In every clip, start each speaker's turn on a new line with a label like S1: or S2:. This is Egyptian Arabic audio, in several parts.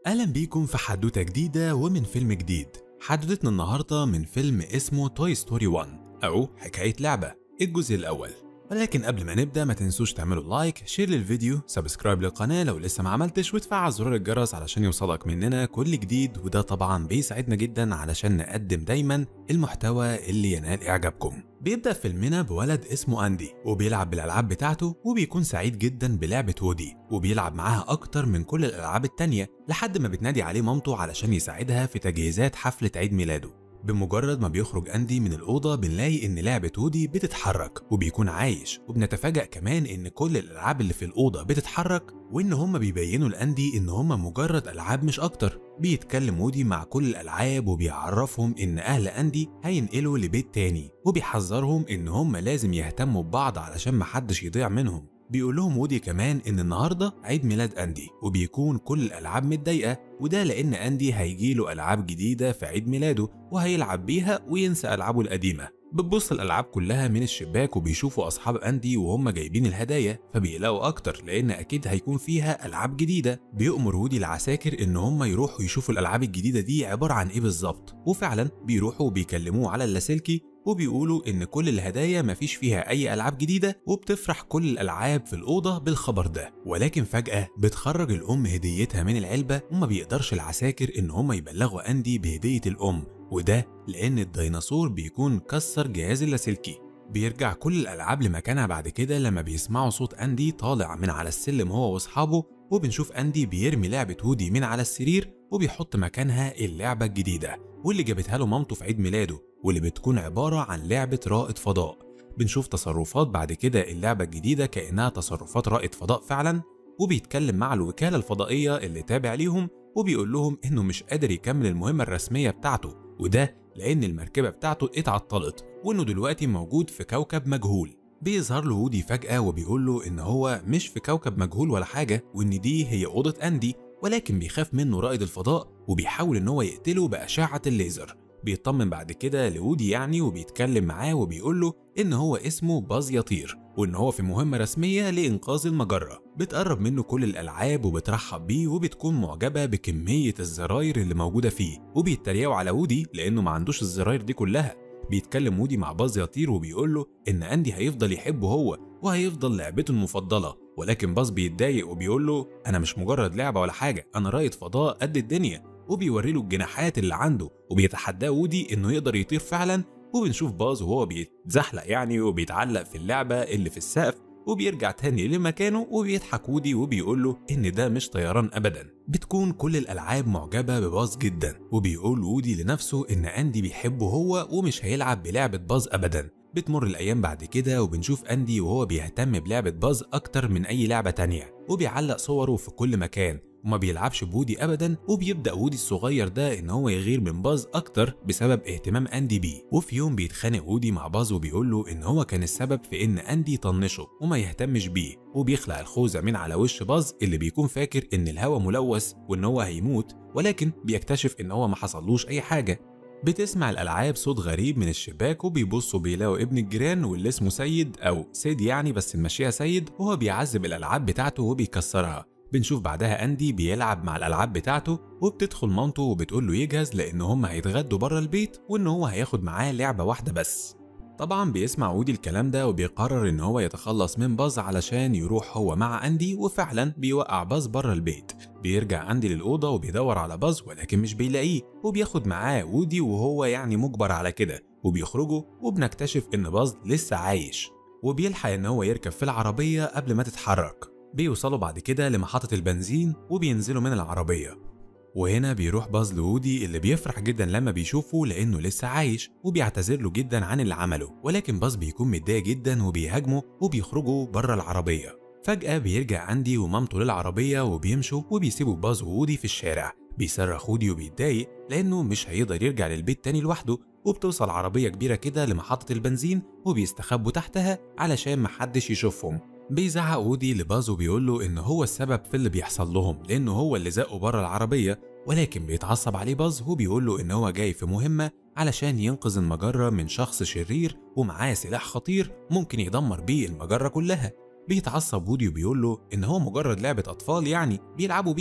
S1: أهلا بيكم في حدوتة جديدة ومن فيلم جديد حدوتتنا النهاردة من فيلم اسمه توي ستوري 1 أو حكاية لعبة الجزء الأول ولكن قبل ما نبدأ ما تنسوش تعملوا لايك شير للفيديو سبسكرايب للقناة لو لسه ما عملتش وتفعل زرار الجرس علشان يوصلك مننا كل جديد وده طبعا بيساعدنا جدا علشان نقدم دايما المحتوى اللي ينال إعجابكم بيبدأ فيلمنا بولد اسمه أندي وبيلعب بالألعاب بتاعته وبيكون سعيد جدا بلعبة وودي وبيلعب معاها أكتر من كل الألعاب التانية لحد ما بتنادي عليه مامته علشان يساعدها في تجهيزات حفلة عيد ميلاده بمجرد ما بيخرج أندي من الأوضة بنلاقي إن لعبة وودي بتتحرك وبيكون عايش وبنتفاجأ كمان إن كل الألعاب اللي في الأوضة بتتحرك وإن هما بيبينوا لأندي إن هما مجرد ألعاب مش أكتر بيتكلم وودي مع كل الألعاب وبيعرفهم إن أهل أندي هينقلوا لبيت تاني وبيحذرهم إن هما لازم يهتموا ببعض علشان محدش يضيع منهم بيقول لهم وودي كمان ان النهارده عيد ميلاد اندي وبيكون كل الالعاب متضايقه وده لان اندي هيجيله العاب جديده في عيد ميلاده وهيلعب بيها وينسى العابه القديمه بتبص الالعاب كلها من الشباك وبيشوفوا اصحاب اندي وهم جايبين الهدايا فبيقلقوا اكتر لان اكيد هيكون فيها العاب جديده بيأمر وودي العساكر ان هم يروحوا يشوفوا الالعاب الجديده دي عباره عن ايه بالظبط وفعلا بيروحوا وبيكلموه على اللاسلكي وبيقولوا إن كل الهدايا مفيش فيها أي ألعاب جديدة وبتفرح كل الألعاب في الأوضة بالخبر ده ولكن فجأة بتخرج الأم هديتها من العلبة وما بيقدرش العساكر إن هم يبلغوا أندي بهدية الأم وده لأن الديناصور بيكون كسر جهاز اللاسلكي بيرجع كل الألعاب لمكانها بعد كده لما بيسمعوا صوت أندي طالع من على السلم هو وأصحابه وبنشوف أندي بيرمي لعبة وودي من على السرير وبيحط مكانها اللعبة الجديدة واللي جابتها له مامته في عيد ميلاده واللي بتكون عبارة عن لعبة رائد فضاء بنشوف تصرفات بعد كده اللعبة الجديدة كأنها تصرفات رائد فضاء فعلا وبيتكلم مع الوكالة الفضائية اللي تابع ليهم وبيقول لهم إنه مش قادر يكمل المهمة الرسمية بتاعته وده لأن المركبة بتاعته اتعطلت وإنه دلوقتي موجود في كوكب مجهول بيظهر له وودي فجأة وبيقول له إن هو مش في كوكب مجهول ولا حاجة وإن دي هي أوضة أندي ولكن بيخاف منه رائد الفضاء وبيحاول إن هو يقتله بأشعة الليزر بيطمن بعد كده لودي يعني وبيتكلم معاه وبيقول له إن هو اسمه باز يطير وإن هو في مهمة رسمية لإنقاذ المجرة بتقرب منه كل الألعاب وبترحب بيه وبتكون معجبة بكمية الزراير اللي موجودة فيه وبيتريقوا على وودي لأنه ما عندوش الزراير دي كلها بيتكلم وودي مع باز يطير وبيقول له إن أندي هيفضل يحبه هو وهيفضل لعبته المفضلة ولكن باز بيتضايق وبيقول له أنا مش مجرد لعبة ولا حاجة أنا رائد فضاء قد الدنيا وبيوري له الجناحات اللي عنده وبيتحداه وودي انه يقدر يطير فعلا وبنشوف باز وهو بيتزحلق يعني وبيتعلق في اللعبه اللي في السقف وبيرجع تاني لمكانه وبيضحك وودي وبيقول له ان ده مش طيران ابدا بتكون كل الالعاب معجبه بباز جدا وبيقول وودي لنفسه ان اندي بيحبه هو ومش هيلعب بلعبه باز ابدا بتمر الايام بعد كده وبنشوف اندي وهو بيهتم بلعبه باز اكتر من اي لعبه تانية وبيعلق صوره في كل مكان وما بيلعبش بودي ابدا وبيبدا وودي الصغير ده ان هو يغير من باز اكتر بسبب اهتمام اندي بيه وفي يوم بيتخانق وودي مع باز وبيقول له ان هو كان السبب في ان اندي طنشه وما يهتمش بيه وبيخلع الخوذه من على وش باز اللي بيكون فاكر ان الهوا ملوث وان هو هيموت ولكن بيكتشف ان هو ما حصلوش اي حاجه بتسمع الألعاب صوت غريب من الشباك وبيبصوا بيلاقوا ابن الجيران واللي اسمه سيد أو سيد يعني بس نمشيها سيد وهو بيعذب الألعاب بتاعته وبيكسرها بنشوف بعدها أندي بيلعب مع الألعاب بتاعته وبتدخل مامته وبتقول له يجهز لأن هم هيتغدوا بره البيت وإن هو هياخد معاه لعبة واحدة بس طبعا بيسمع وودي الكلام ده وبيقرر ان هو يتخلص من باز علشان يروح هو مع اندي وفعلا بيوقع باز بره البيت بيرجع اندي للاوضه وبيدور على باز ولكن مش بيلاقيه وبياخد معاه وودي وهو يعني مجبر على كده وبيخرجوا وبنكتشف ان باز لسه عايش وبيلحق ان هو يركب في العربيه قبل ما تتحرك بيوصلوا بعد كده لمحطة البنزين وبينزلوا من العربية وهنا بيروح باز لودي اللي بيفرح جدا لما بيشوفه لانه لسه عايش وبيعتذر له جدا عن اللي عمله ولكن باز بيكون متضايق جدا وبيهاجمه وبيخرجوا بره العربيه فجاه بيرجع اندي ومامته للعربيه وبيمشوا وبيسيبوا باز وودي في الشارع بيصرخ وودي وبيتضايق لانه مش هيقدر يرجع للبيت تاني لوحده وبتوصل عربيه كبيره كده لمحطه البنزين وبيستخبوا تحتها علشان محدش يشوفهم بيزعق وودي لباز وبيقول له ان هو السبب في اللي بيحصل لهم لانه هو اللي زقه بره العربيه ولكن بيتعصب عليه باز وبيقول له ان هو جاي في مهمه علشان ينقذ المجره من شخص شرير ومعاه سلاح خطير ممكن يدمر بيه المجره كلها بيتعصب وودي وبيقول له ان هو مجرد لعبه اطفال يعني بيلعبوا بيها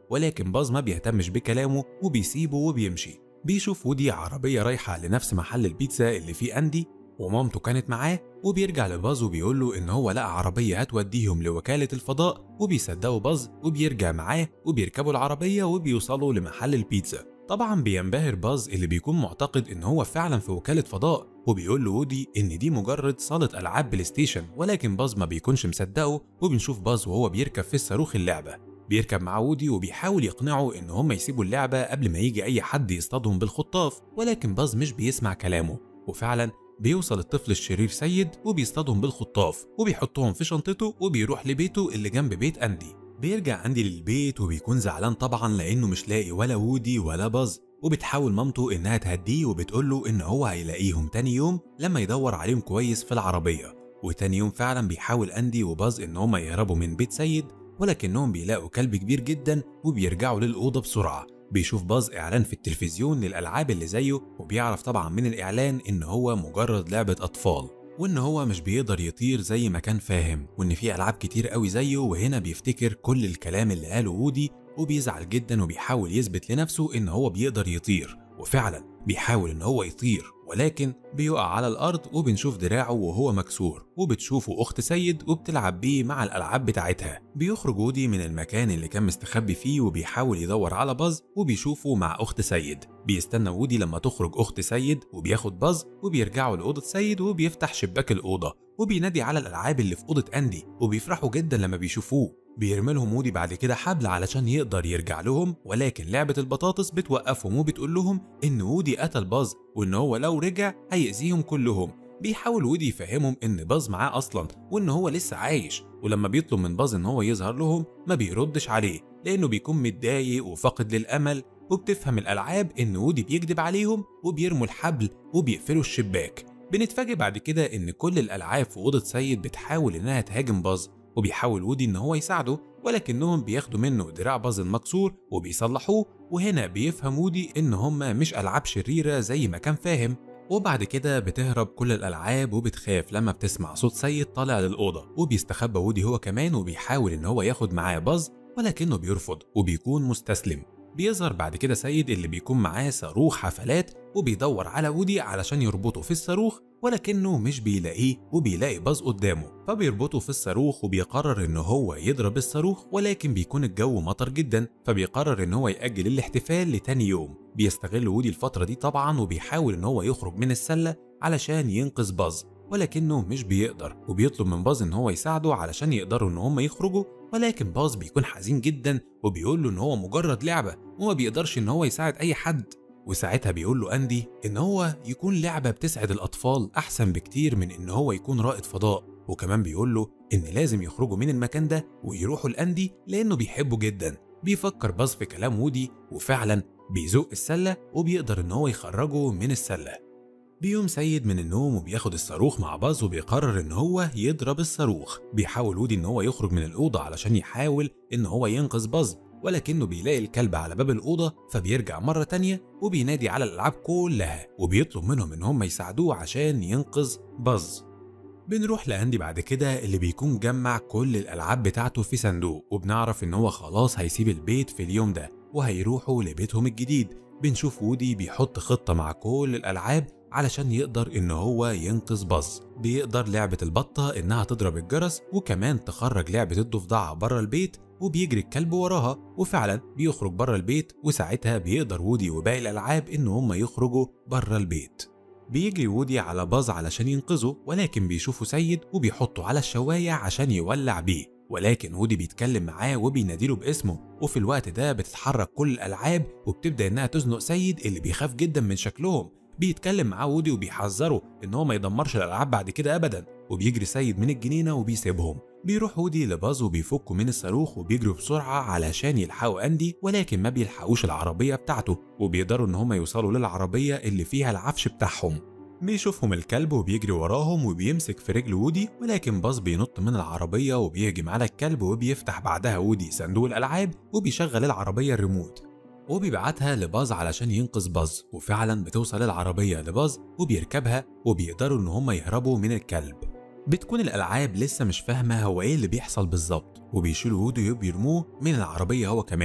S1: ولكن باز ما بيهتمش بكلامه وبيسيبه وبيمشي بيشوف وودي عربية رايحة لنفس محل البيتزا اللي فيه أندي ومامته كانت معاه وبيرجع لباز وبيقول له إن هو لقى عربية هتوديهم لوكالة الفضاء وبيصدقوا باز وبيرجع معاه وبيركبوا العربية وبيوصلوا لمحل البيتزا طبعا بينبهر باز اللي بيكون معتقد ان هو فعلا في وكالة فضاء وبيقول له وودي ان دي مجرد صالة العاب بلاي ستيشن ولكن باز ما بيكونش مصدقه وبنشوف باز وهو بيركب في الصاروخ اللعبة بيركب مع وودي وبيحاول يقنعه ان هم يسيبوا اللعبة قبل ما يجي اي حد يصطادهم بالخطاف ولكن باز مش بيسمع كلامه وفعلا بيوصل الطفل الشرير سيد وبيصطادهم بالخطاف وبيحطهم في شنطته وبيروح لبيته اللي جنب بيت أندي بيرجع أندي للبيت وبيكون زعلان طبعا لأنه مش لاقي ولا وودي ولا باز وبتحاول مامته إنها تهديه وبتقول له إن هو هيلاقيهم تاني يوم لما يدور عليهم كويس في العربية وتاني يوم فعلا بيحاول أندي وباز إن هما يهربوا من بيت سيد ولكنهم بيلاقوا كلب كبير جدا وبيرجعوا للأوضة بسرعة بيشوف باز إعلان في التلفزيون للألعاب اللي زيه وبيعرف طبعا من الإعلان إن هو مجرد لعبة أطفال وإن هو مش بيقدر يطير زي ما كان فاهم وإن في ألعاب كتير قوي زيه وهنا بيفتكر كل الكلام اللي قاله وودي وبيزعل جدا وبيحاول يثبت لنفسه إن هو بيقدر يطير وفعلا بيحاول إن هو يطير ولكن بيقع على الأرض وبنشوف دراعه وهو مكسور وبتشوفه أخت سيد وبتلعب بيه مع الألعاب بتاعتها بيخرج وودي من المكان اللي كان مستخبي فيه وبيحاول يدور على باز وبيشوفه مع أخت سيد بيستنى وودي لما تخرج أخت سيد وبياخد باز وبيرجعوا لأوضة سيد وبيفتح شباك الأوضة وبينادي على الألعاب اللي في أوضة أندي وبيفرحوا جدا لما بيشوفوه بيرمي لهم وودي بعد كده حبل علشان يقدر يرجع لهم ولكن لعبة البطاطس بتوقفهم وبتقول لهم إن وودي قتل باز وإن هو لو رجع هيأذيهم كلهم بيحاول وودي يفهمهم إن باز معاه أصلا وإن هو لسه عايش ولما بيطلب من باز إن هو يظهر لهم ما بيردش عليه لأنه بيكون متضايق وفاقد للأمل وبتفهم الألعاب إن وودي بيكذب عليهم وبيرموا الحبل وبيقفلوا الشباك بنتفاجئ بعد كده إن كل الألعاب في أوضة سيد بتحاول إنها تهاجم باز وبيحاول وودي إن هو يساعده ولكنهم بياخدوا منه دراع باز المكسور وبيصلحوه وهنا بيفهم وودي إن هما مش ألعاب شريرة زي ما كان فاهم وبعد كده بتهرب كل الألعاب وبتخاف لما بتسمع صوت سيد طالع للأوضة وبيستخبى وودي هو كمان وبيحاول إن هو ياخد معاه باز ولكنه بيرفض وبيكون مستسلم بيظهر بعد كده سيد اللي بيكون معاه صاروخ حفلات وبيدور على وودي علشان يربطه في الصاروخ ولكنه مش بيلاقيه وبيلاقي باز قدامه فبيربطه في الصاروخ وبيقرر ان هو يضرب الصاروخ ولكن بيكون الجو مطر جدا فبيقرر ان هو يأجل الاحتفال لتاني يوم بيستغل وودي الفترة دي طبعا وبيحاول ان هو يخرج من السلة علشان ينقذ باز ولكنه مش بيقدر وبيطلب من باز ان هو يساعده علشان يقدروا ان هم يخرجوا ولكن باز بيكون حزين جدا وبيقول له ان هو مجرد لعبة وما بيقدرش ان هو يساعد اي حد وساعتها بيقول له أندي إن هو يكون لعبة بتسعد الأطفال أحسن بكتير من إن هو يكون رائد فضاء وكمان بيقول له إن لازم يخرجوا من المكان ده ويروحوا لأندي لأنه بيحبه جدا بيفكر باز في كلام وودي وفعلا بيزق السلة وبيقدر إن هو يخرجه من السلة بيقوم سيد من النوم وبياخد الصاروخ مع باز وبيقرر ان هو يضرب الصاروخ بيحاول وودي ان هو يخرج من الاوضه علشان يحاول ان هو ينقذ باز ولكنه بيلاقي الكلب على باب الأوضة فبيرجع مرة تانية وبينادي على الألعاب كلها وبيطلب منهم إن هم يساعدوه عشان ينقذ باز بنروح لأندي بعد كده اللي بيكون جمع كل الألعاب بتاعته في صندوق وبنعرف إن هو خلاص هيسيب البيت في اليوم ده وهيروحوا لبيتهم الجديد بنشوف وودي بيحط خطة مع كل الألعاب علشان يقدر إن هو ينقذ باز بيقدر لعبة البطة إنها تضرب الجرس وكمان تخرج لعبة الضفدعة بره البيت وبيجري الكلب وراها وفعلا بيخرج بره البيت وساعتها بيقدر وودي وباقي الألعاب إن هم يخرجوا بره البيت بيجري وودي على باز علشان ينقذه ولكن بيشوفه سيد وبيحطه على الشواية عشان يولع بيه ولكن وودي بيتكلم معاه وبيناديله باسمه وفي الوقت ده بتتحرك كل الألعاب وبتبدأ إنها تزنق سيد اللي بيخاف جدا من شكلهم بيتكلم معاه وودي وبيحذره إن هو ما يدمرش الألعاب بعد كده أبدا وبيجري سيد من الجنينة وبيسيبهم بيروح وودي لباز وبيفكوا من الصاروخ وبيجروا بسرعة علشان يلحقوا أندي ولكن ما بيلحقوش العربية بتاعته وبيقدروا إن هما يوصلوا للعربية اللي فيها العفش بتاعهم بيشوفهم الكلب وبيجري وراهم وبيمسك في رجل وودي ولكن باز بينط من العربية وبيهجم على الكلب وبيفتح بعدها وودي صندوق الألعاب وبيشغل العربية الريموت وبيبعتها لباز علشان ينقذ باز وفعلا بتوصل العربية لباز وبيركبها وبيقدروا إن هما يهربوا من الكلب بتكون الألعاب لسه مش فاهمة هو إيه اللي بيحصل بالظبط وبيشيلوا وودي وبيرموه من العربية هو كمان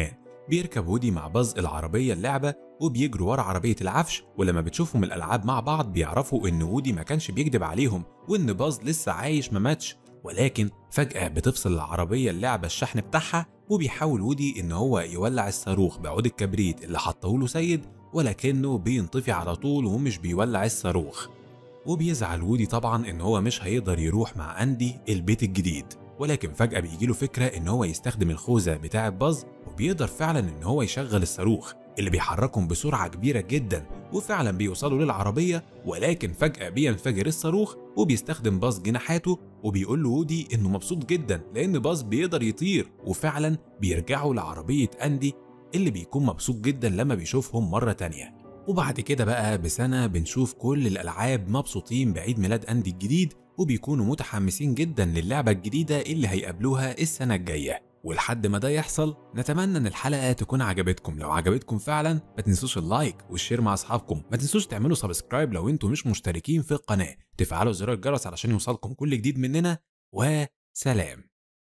S1: بيركب وودي مع باز العربية اللعبة وبيجروا ورا عربية العفش ولما بتشوفهم الألعاب مع بعض بيعرفوا إن وودي ما كانش بيكذب عليهم وإن باز لسه عايش ما ماتش ولكن فجأة بتفصل العربية اللعبة الشحن بتاعها وبيحاول وودي إن هو يولع الصاروخ بعود الكبريت اللي حطه له سيد ولكنه بينطفي على طول ومش بيولع الصاروخ وبيزعل وودي طبعا إن هو مش هيقدر يروح مع أندي البيت الجديد ولكن فجأة بيجيله فكرة إن هو يستخدم الخوذة بتاعة باز وبيقدر فعلا إن هو يشغل الصاروخ اللي بيحركهم بسرعة كبيرة جدا وفعلا بيوصلوا للعربية ولكن فجأة بينفجر الصاروخ وبيستخدم باز جناحاته وبيقول له وودي إنه مبسوط جدا لأن باز بيقدر يطير وفعلا بيرجعوا لعربية أندي اللي بيكون مبسوط جدا لما بيشوفهم مرة تانية وبعد كده بقى بسنة بنشوف كل الألعاب مبسوطين بعيد ميلاد أندي الجديد وبيكونوا متحمسين جدا للعبة الجديدة اللي هيقابلوها السنة الجاية ولحد ما ده يحصل نتمنى ان الحلقة تكون عجبتكم لو عجبتكم فعلا ما تنسوش اللايك والشير مع اصحابكم ما تنسوش تعملوا سبسكرايب لو انتم مش مشتركين في القناة تفعلوا زر الجرس علشان يوصلكم كل جديد مننا وسلام